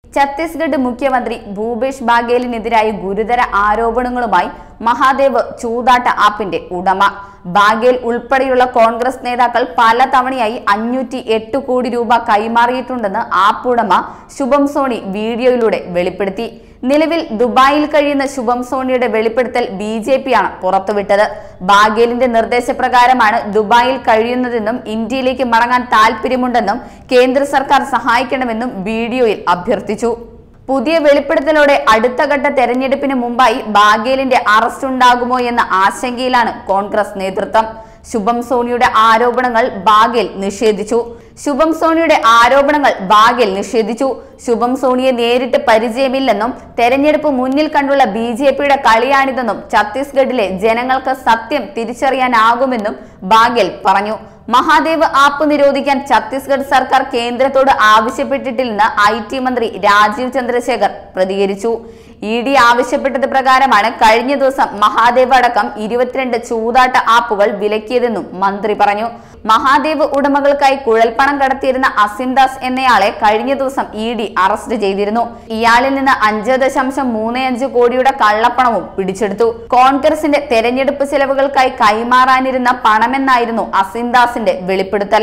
ഛത്തീസ്ഗഡ് മുഖ്യമന്ത്രി ഭൂപേഷ് ബാഗേലിനെതിരായ ഗുരുതര ആരോപണങ്ങളുമായി മഹാദേവ് ചൂതാട്ട ആപ്പിന്റെ ഉടമ ബാഗേൽ ഉൾപ്പെടെയുള്ള കോൺഗ്രസ് നേതാക്കൾ പലതവണയായി അഞ്ഞൂറ്റി എട്ട് കോടി രൂപ കൈമാറിയിട്ടുണ്ടെന്ന് ആപ്പ് ഉടമ ശുഭം സോണി വീഡിയോയിലൂടെ വെളിപ്പെടുത്തി നിലവിൽ ദുബായിൽ കഴിയുന്ന ശുഭം സോണിയുടെ വെളിപ്പെടുത്തൽ ബി ജെ പിയാണ് പുറത്തുവിട്ടത് ബാഗേലിന്റെ നിർദ്ദേശപ്രകാരമാണ് ദുബായിൽ കഴിയുന്നതെന്നും ഇന്ത്യയിലേക്ക് മടങ്ങാൻ താൽപ്പര്യമുണ്ടെന്നും കേന്ദ്ര സർക്കാർ സഹായിക്കണമെന്നും വീഡിയോയിൽ അഭ്യർത്ഥിച്ചു പുതിയ വെളിപ്പെടുത്തലോടെ അടുത്ത ഘട്ട തെരഞ്ഞെടുപ്പിന് മുമ്പായി ബാഗേലിന്റെ അറസ്റ്റ് ഉണ്ടാകുമോ എന്ന ആശങ്കയിലാണ് കോൺഗ്രസ് നേതൃത്വം ശുഭം സോണിയുടെ ആരോപണങ്ങൾ ബാഗേൽ നിഷേധിച്ചു ശുഭം സോണിയുടെ ആരോപണങ്ങൾ ബാഗേൽ നിഷേധിച്ചു ശുഭം സോണിയെ നേരിട്ട് പരിചയമില്ലെന്നും തെരഞ്ഞെടുപ്പ് മുന്നിൽ കണ്ടുള്ള ബി ജെ പിയുടെ കളിയാണിതെന്നും ഛത്തീസ്ഗഡിലെ ജനങ്ങൾക്ക് സത്യം തിരിച്ചറിയാനാകുമെന്നും ബാഗേൽ പറഞ്ഞു മഹാദേവ് ആപ്പ് നിരോധിക്കാൻ ഛത്തീസ്ഗഡ് സർക്കാർ കേന്ദ്രത്തോട് ആവശ്യപ്പെട്ടിട്ടില്ലെന്ന് ഐ ടി മന്ത്രി രാജീവ് ചന്ദ്രശേഖർ പ്രതികരിച്ചു ഇ ഡി ആവശ്യപ്പെട്ടത് പ്രകാരമാണ് കഴിഞ്ഞ ദിവസം മഹാദേവ് അടക്കം ഇരുപത്തിരണ്ട് ചൂതാട്ട ആപ്പുകൾ വിലക്കിയതെന്നും മന്ത്രി പറഞ്ഞു മഹാദേവ് ഉടമകൾക്കായി കുഴൽപ്പണം കടത്തിയിരുന്ന അസിൻദാസ് എന്നയാളെ കഴിഞ്ഞ ദിവസം ഇ ഡി അറസ്റ്റ് ചെയ്തിരുന്നു ഇയാളിൽ നിന്ന് അഞ്ച് ദശാംശം മൂന്ന് അഞ്ച് കോടിയുടെ കള്ളപ്പണവും പിടിച്ചെടുത്തു കോൺഗ്രസിന്റെ തെരഞ്ഞെടുപ്പ് ചെലവുകൾക്കായി കൈമാറാനിരുന്ന പണമെന്നായിരുന്നു അസിൻദാസിന്റെ വെളിപ്പെടുത്തൽ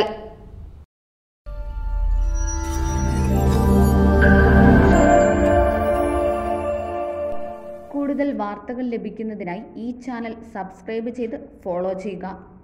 കൂടുതൽ വാർത്തകൾ ലഭിക്കുന്നതിനായി ഈ ചാനൽ സബ്സ്ക്രൈബ് ചെയ്ത് ഫോളോ ചെയ്യുക